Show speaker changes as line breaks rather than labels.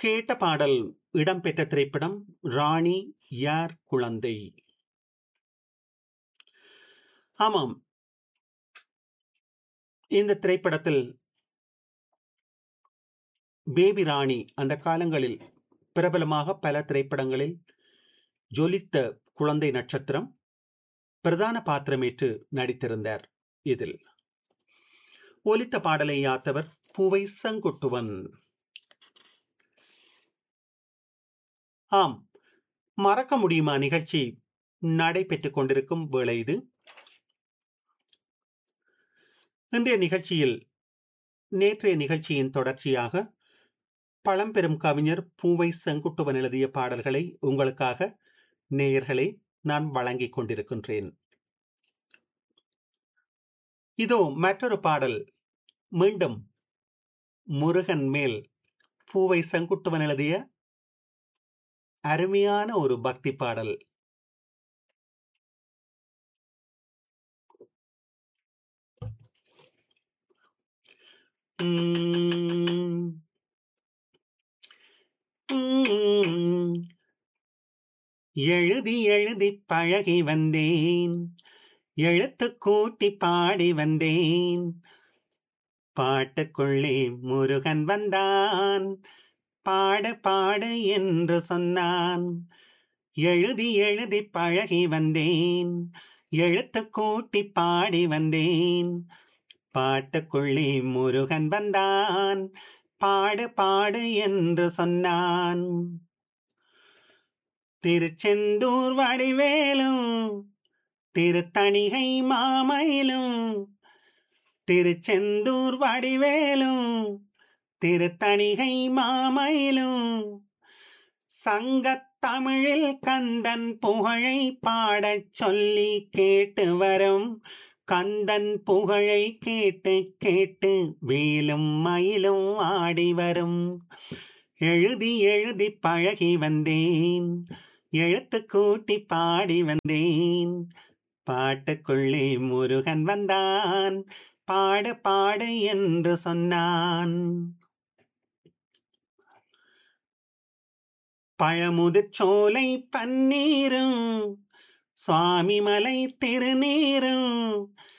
கேட்ட பாடல் இடம்பெற்ற திரைப்படம் ராணி யார் குழந்தை ஆமாம் இந்த திரைப்படத்தில் பேபி ராணி அந்த காலங்களில் பிரபலமாக பல திரைப்படங்களில் ஜொலித்த குழந்தை நட்சத்திரம் பிரதான பாத்திரமேற்று நடித்திருந்தார் இதில் ஒலித்த பாடலை யாத்தவர் பூவை செங்குட்டுவன் ஆம் மறக்க முடியுமா நிகழ்ச்சி நடைபெற்றுக் கொண்டிருக்கும் வேளை இது இன்றைய நிகழ்ச்சியில் நேற்றைய நிகழ்ச்சியின் தொடர்ச்சியாக பழம்பெரும் கவிஞர் பூவை செங்குட்டுவன் எழுதிய பாடல்களை உங்களுக்காக நேயர்களை நான் வழங்கிக் கொண்டிருக்கின்றேன் இதோ மற்றொரு பாடல் மீண்டும் முருகன் மேல் பூவை செங்குட்டுவன் எழுதிய அருமையான ஒரு பக்தி பாடல் எழுதி எழுதி பழகி வந்தேன் எழுத்து கூட்டி பாடி வந்தேன் பாட்டுக்குள்ளே முருகன் வந்தான் பாடு பாடு என்று சொன்னான் எழுதி எழுதி பழகி வந்தேன் எழுத்து கூட்டி பாடி வந்தேன் பாட்டுக்குள்ளே முருகன் வந்தான் பாடு பாடு என்று சொன்னான் திருச்செந்தூர் வடிவேலும் திருத்தணிகை மாமயிலும் திருச்செந்தூர் வடிவேலும் திருத்தணிகை மாமயிலும் சங்கத் தமிழில் கந்தன் புகழை பாடச் சொல்லி கேட்டு வரும் கந்தன் புகழை கேட்டு கேட்டு வேலும் மயிலும் ஆடி வரும் எழுதி எழுதி பழகி வந்தேன் எழுத்து கூட்டி பாடி வந்தேன் பாட்டுக்குள்ளே முருகன் வந்தான் பாடு பாடு என்று சொன்னான் பழமுதிர்ச்சோலை பன்னீரும் சுவாமி மலை திருநீரும்